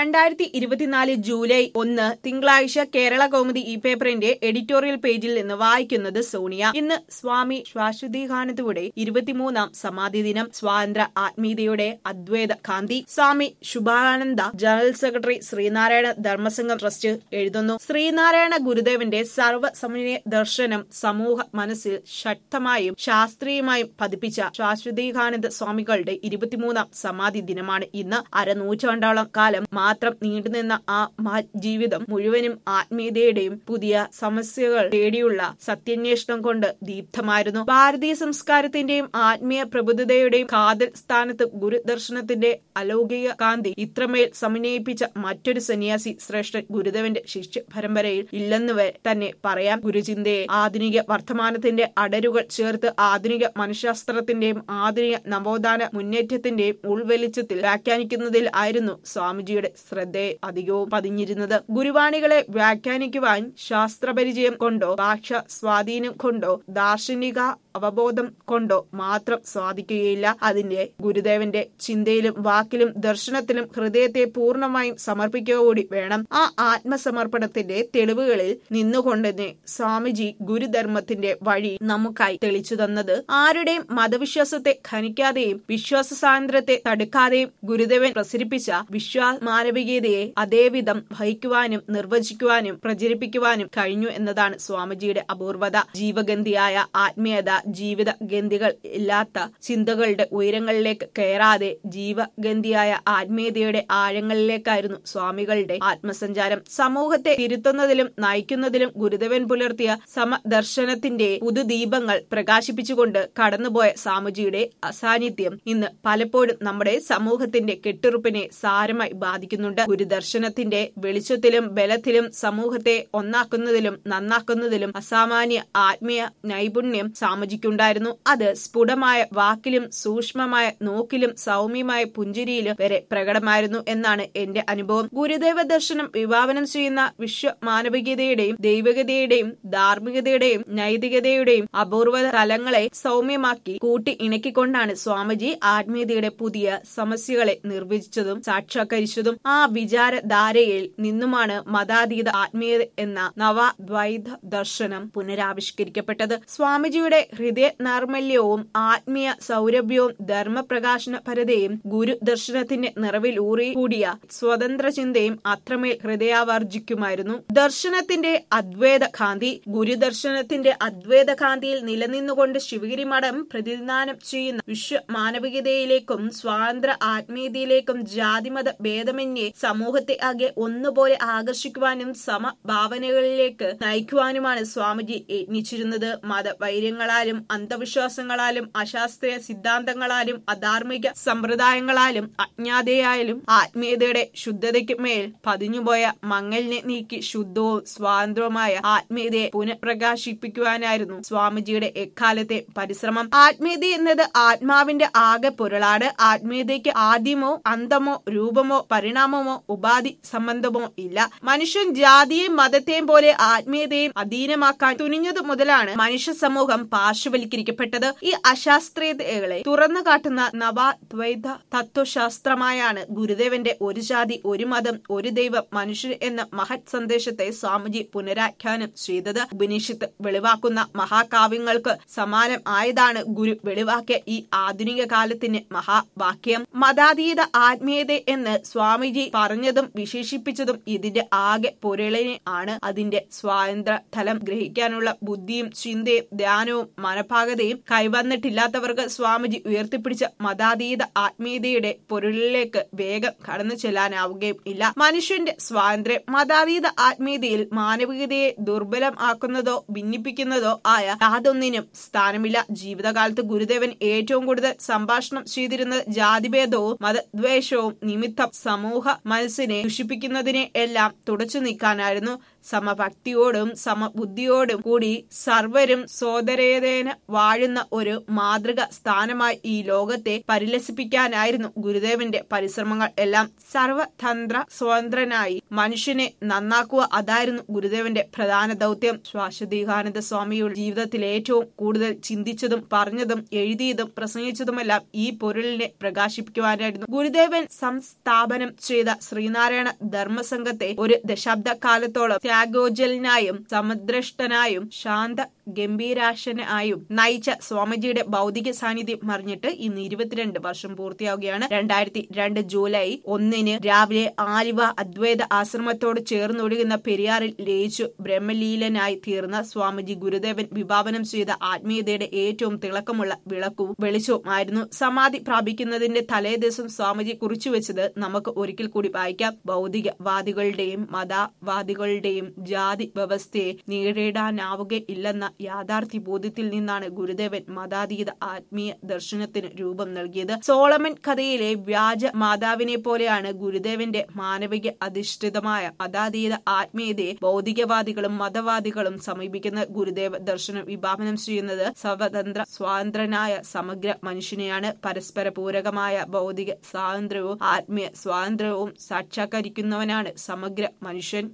രണ്ടായിരത്തി ഇരുപത്തിനാല് ജൂലൈ ഒന്ന് തിങ്കളാഴ്ച കേരള കൗമുദി ഈ പേപ്പറിന്റെ എഡിറ്റോറിയൽ പേജിൽ നിന്ന് വായിക്കുന്നത് സോണിയ ഇന്ന് സ്വാമി ശ്വാശ്വതീകാനന്ദയുടെ ഇരുപത്തിമൂന്നാം സമാധി ദിനം സ്വാതന്ത്ര്യ ആത്മീയതയുടെ അദ്വൈത കാന്തി സ്വാമി ശുഭാനന്ദ ജനറൽ സെക്രട്ടറി ശ്രീനാരായണ ധർമ്മസംഘം ട്രസ്റ്റ് എഴുതുന്നു ശ്രീനാരായണ ഗുരുദേവന്റെ സർവ്വസമന്വയ ദർശനം സമൂഹ മനസ്സിൽ ശക്തമായും ശാസ്ത്രീയമായും പതിപ്പിച്ച ശാശ്വതീകാനന്ദ സ്വാമികളുടെ ഇരുപത്തിമൂന്നാം സമാധി ദിനമാണ് ഇന്ന് അരനൂറ്റാണ്ടോളം കാലം മാത്രം നീണ്ടുനിന്ന ആ മഹത് ജീവിതം മുഴുവനും ആത്മീയതയുടെയും പുതിയ സമസ്യകൾ തേടിയുള്ള സത്യാന്വേഷണം കൊണ്ട് ദീപ്തമായിരുന്നു ഭാരതീയ സംസ്കാരത്തിന്റെയും ആത്മീയ പ്രബുദ്ധതയുടെയും കാതൽ സ്ഥാനത്ത് ഗുരുദർശനത്തിന്റെ അലൗകിക കാന്തി ഇത്രമേൽ സമന്വയിപ്പിച്ച മറ്റൊരു സന്യാസി ശ്രേഷ്ഠൻ ഗുരുദേവന്റെ ശിഷ്യ പരമ്പരയിൽ ഇല്ലെന്ന് വരെ തന്നെ പറയാം ഗുരുചിന്തയെ ആധുനിക വർത്തമാനത്തിന്റെ അടരുകൾ ചേർത്ത് ആധുനിക മനഃശാസ്ത്രത്തിന്റെയും ആധുനിക നവോത്ഥാന മുന്നേറ്റത്തിന്റെയും ഉൾവെളിച്ചത്തിൽ വ്യാഖ്യാനിക്കുന്നതിൽ ആയിരുന്നു സ്വാമിജിയുടെ ശ്രദ്ധയെ അധികവും പതിഞ്ഞിരുന്നത് ഗുരുവാണികളെ വ്യാഖ്യാനിക്കുവാൻ ശാസ്ത്രപരിചയം കൊണ്ടോ ഭാഷ സ്വാധീനം കൊണ്ടോ ദാർശനിക അവബോധം കൊണ്ടോ മാത്രം സാധിക്കുകയില്ല അതിന്റെ ഗുരുദേവന്റെ ചിന്തയിലും വാക്കിലും ദർശനത്തിലും ഹൃദയത്തെ പൂർണ്ണമായും സമർപ്പിക്കുക കൂടി വേണം ആ ആത്മസമർപ്പണത്തിന്റെ തെളിവുകളിൽ നിന്നുകൊണ്ടെന്ന് സ്വാമിജി ഗുരുധർമ്മത്തിന്റെ വഴി നമുക്കായി തെളിച്ചു തന്നത് ആരുടെയും മതവിശ്വാസത്തെ ഖനിക്കാതെയും വിശ്വാസ സ്വാതന്ത്ര്യത്തെ തടുക്കാതെയും ഗുരുദേവൻ പ്രസരിപ്പിച്ച വിശ്വാസ മാനവികതയെ അതേവിധം വഹിക്കുവാനും നിർവചിക്കുവാനും പ്രചരിപ്പിക്കുവാനും കഴിഞ്ഞു എന്നതാണ് സ്വാമിജിയുടെ അപൂർവത ജീവഗന്ധിയായ ആത്മീയത ജീവിത ഗന്ധികൾ ഇല്ലാത്ത ചിന്തകളുടെ ഉയരങ്ങളിലേക്ക് കയറാതെ ജീവഗന്ധിയായ ആത്മീയതയുടെ ആഴങ്ങളിലേക്കായിരുന്നു സ്വാമികളുടെ ആത്മസഞ്ചാരം സമൂഹത്തെ തിരുത്തുന്നതിലും നയിക്കുന്നതിലും ഗുരുദേവൻ പുലർത്തിയ സമദർശനത്തിന്റെ പുതുദീപങ്ങൾ പ്രകാശിപ്പിച്ചുകൊണ്ട് കടന്നുപോയ സ്വാമിജിയുടെ അസാന്നിധ്യം ഇന്ന് പലപ്പോഴും നമ്മുടെ സമൂഹത്തിന്റെ കെട്ടുറുപ്പിനെ സാരമായി ബാധിക്കുന്നുണ്ട് ഗുരുദർശനത്തിന്റെ വെളിച്ചത്തിലും ബലത്തിലും സമൂഹത്തെ ഒന്നാക്കുന്നതിലും നന്നാക്കുന്നതിലും അസാമാന്യ ആത്മീയ നൈപുണ്യം സ്വാമിജിക്കുണ്ടായിരുന്നു അത് സ്ഫുടമായ വാക്കിലും സൂക്ഷ്മമായ നോക്കിലും സൗമ്യമായ പുഞ്ചിരിയിലും വരെ പ്രകടമായിരുന്നു എന്നാണ് എന്റെ അനുഭവം ഗുരുദേവ ദർശനം വിഭാവനം ചെയ്യുന്ന വിശ്വ മാനവികതയുടെയും ദൈവികതയുടെയും ധാർമ്മികതയുടെയും നൈതികതയുടെയും അപൂർവ തലങ്ങളെ സൗമ്യമാക്കി കൂട്ടി ഇണക്കിക്കൊണ്ടാണ് സ്വാമിജി ആത്മീയതയുടെ പുതിയ സമസ്യകളെ നിർവചിച്ചതും സാക്ഷാത്കരിച്ചതും ആ വിചാരധാരയിൽ നിന്നുമാണ് മതാതീത ആത്മീയത എന്ന നവദ്വൈത ദർശനം പുനരാവിഷ്കരിക്കപ്പെട്ടത് സ്വാമിജിയുടെ ഹൃദയ നൈർമല്യവും ആത്മീയ സൗരഭ്യവും ധർമ്മപ്രകാശന പരതയും ഗുരു ദർശനത്തിന്റെ നിറവിൽ ഊറി കൂടിയ സ്വതന്ത്ര ചിന്തയും അത്രമേൽ ഹൃദയാവർജിക്കുമായിരുന്നു ദർശനത്തിന്റെ അദ്വൈത കാന്തി ഗുരുദർശനത്തിന്റെ അദ്വൈത കാന്തിയിൽ നിലനിന്നുകൊണ്ട് ശിവഗിരി മഠം പ്രതിനിധാനം ചെയ്യുന്ന വിശ്വ മാനവികതയിലേക്കും സ്വാതന്ത്ര്യ ആത്മീയതയിലേക്കും ജാതിമത ഭേദമന്യേ സമൂഹത്തെ ആകെ ഒന്നുപോലെ ആകർഷിക്കുവാനും സമഭാവനകളിലേക്ക് നയിക്കുവാനുമാണ് സ്വാമിജി യത്നിച്ചിരുന്നത് മതവൈര്യങ്ങളാലും അന്ധവിശ്വാസങ്ങളാലും അശാസ്ത്രീയ സിദ്ധാന്തങ്ങളാലും അധാർമിക സമ്പ്രദായങ്ങളാലും അജ്ഞാതയായാലും ആത്മീയതയുടെ ശുദ്ധതയ്ക്ക് മേൽ പതിഞ്ഞുപോയ മങ്ങലിനെ നീക്കി ശുദ്ധവും സ്വാതന്ത്ര്യവുമായ ആത്മീയതയെ പുനഃപ്രകാശിപ്പിക്കുവാനായിരുന്നു സ്വാമിജിയുടെ എക്കാലത്തെ പരിശ്രമം ആത്മീയത എന്നത് ആത്മാവിന്റെ ആകെ പൊരുളാണ് ആത്മീയതയ്ക്ക് ആദ്യമോ അന്തമോ രൂപമോ പരിണാമമോ ഉപാധി സംബന്ധമോ ഇല്ല മനുഷ്യൻ ജാതിയെയും മതത്തെയും പോലെ ആത്മീയതയും അധീനമാക്കാൻ തുനിഞ്ഞതു മുതലാണ് മനുഷ്യ സമൂഹം പാർശ്വവൽക്കരിക്കപ്പെട്ടത് ഈ അശാസ്ത്രീയതകളെ തുറന്നു കാട്ടുന്ന നവാദ്വൈത തത്വശാസ്ത്രമായാണ് ഗുരുദേവന്റെ ഒരു ജാതി ഒരു മതം ഒരു ദൈവം മനുഷ്യർ എന്ന മഹത് സന്ദേശത്തെ സ്വാമിജി പുനരാഖ്യാനം ചെയ്തത് ഉപനിഷത്ത് വെളിവാക്കുന്ന മഹാകാവ്യങ്ങൾക്ക് സമാനം ആയതാണ് ഗുരു വെളിവാക്കിയ ഈ ആധുനിക കാലത്തിന് മഹാവാക്യം മതാതീത ആത്മീയത എന്ന് സ്വാമിജി പറഞ്ഞതും വിശേഷിപ്പിച്ചതും ഇതിന്റെ ആകെ പൊരുളിനെ ആണ് അതിന്റെ സ്വാതന്ത്ര്യ തലം ഗ്രഹിക്കാനുള്ള ബുദ്ധിയും ചിന്തയും ധ്യാനവും മനപാകതയും കൈവന്നിട്ടില്ലാത്തവർക്ക് സ്വാമിജി ഉയർത്തിപ്പിടിച്ച മതാതീത ആത്മീയതയുടെ പൊരുളിലേക്ക് വേഗം കടന്നു ചെല്ലാനാവുകയും ഇല്ല മനുഷ്യന്റെ സ്വാതന്ത്ര്യം മതാതീത ആത്മീയതയിൽ മാനവികതയെ ദുർബലം ആക്കുന്നതോ ഭിന്നിപ്പിക്കുന്നതോ ആയ യാതൊന്നിനും സ്ഥാനമില്ല ജീവിതകാലത്ത് ഗുരുദേവൻ ഏറ്റവും കൂടുതൽ സംഭാഷണം ചെയ്തിരുന്നത് ജാതിഭേദവും മതദ്വേഷവും നിമിത്തം സമൂഹ മനസ്സിനെ ദുഷിപ്പിക്കുന്നതിനെ എല്ലാം തുടച്ചു നീക്കാനായിരുന്നു സമഭക്തിയോടും സമബുദ്ധിയോടും കൂടി സർവരും സോദരേതേന വാഴുന്ന ഒരു മാതൃക സ്ഥാനമായി ഈ ലോകത്തെ പരിലസിപ്പിക്കാനായിരുന്നു ഗുരുദേവന്റെ പരിശ്രമങ്ങൾ എല്ലാം സർവതന്ത്ര സ്വതന്ത്രനായി മനുഷ്യനെ നന്നാക്കുക അതായിരുന്നു ഗുരുദേവന്റെ പ്രധാന ദൗത്യം ശ്വാസദീകാനന്ദ സ്വാമിയുടെ ജീവിതത്തിൽ ഏറ്റവും കൂടുതൽ ചിന്തിച്ചതും പറഞ്ഞതും എഴുതിയതും പ്രസംഗിച്ചതുമെല്ലാം ഈ പൊരുളിനെ പ്രകാശിപ്പിക്കുവാനായിരുന്നു ഗുരുദേവൻ സംസ്ഥാപനം ചെയ്ത ശ്രീനാരായണ ധർമ്മസംഘത്തെ ഒരു ദശാബ്ദക്കാലത്തോളം ത്യാഗോജലനായും സമദ്രഷ്ടനായും ശാന്ത ഗംഭീരാശനായും നയിച്ച സ്വാമിജിയുടെ ഭൗതിക സാന്നിധ്യം മറിഞ്ഞിട്ട് ഇന്ന് ഇരുപത്തിരണ്ട് വർഷം പൂർത്തിയാവുകയാണ് രണ്ടായിരത്തി രണ്ട് ജൂലൈ ഒന്നിന് രാവിലെ ആലുവ അദ്വൈത ആശ്രമത്തോട് ചേർന്നൊഴുകുന്ന പെരിയാറിൽ ലയിച്ചു ബ്രഹ്മലീലനായി തീർന്ന സ്വാമിജി ഗുരുദേവൻ വിഭാവനം ചെയ്ത ആത്മീയതയുടെ ഏറ്റവും തിളക്കമുള്ള വിളക്കവും വെളിച്ചവും ആയിരുന്നു സമാധി പ്രാപിക്കുന്നതിന്റെ തലേദിവസം സ്വാമിജി കുറിച്ചുവെച്ചത് നമുക്ക് ഒരിക്കൽ കൂടി വായിക്കാം ഭൗതികവാദികളുടെയും മതവാദികളുടെയും ജാതി വ്യവസ്ഥയെ നേരിടാനാവുകയില്ലെന്ന യാഥാർത്ഥ്യ ബോധ്യത്തിൽ നിന്നാണ് ഗുരുദേവൻ മതാതീത ആത്മീയ ദർശനത്തിന് രൂപം നൽകിയത് സോളമൻ കഥയിലെ വ്യാജ മാതാവിനെ പോലെയാണ് ഗുരുദേവന്റെ മാനവിക അധിഷ്ഠിതമായ മതാതീത ആത്മീയതയെ ഭൗതികവാദികളും മതവാദികളും സമീപിക്കുന്ന ഗുരുദേവ ദർശനം വിഭാവനം ചെയ്യുന്നത് സ്വതന്ത്ര സ്വാതന്ത്രനായ സമഗ്ര മനുഷ്യനെയാണ് പരസ്പര പൂരകമായ ഭൗതിക സ്വാതന്ത്ര്യവും ആത്മീയ സ്വാതന്ത്ര്യവും സാക്ഷാത്കരിക്കുന്നവനാണ് സമഗ്ര മനുഷ്യൻ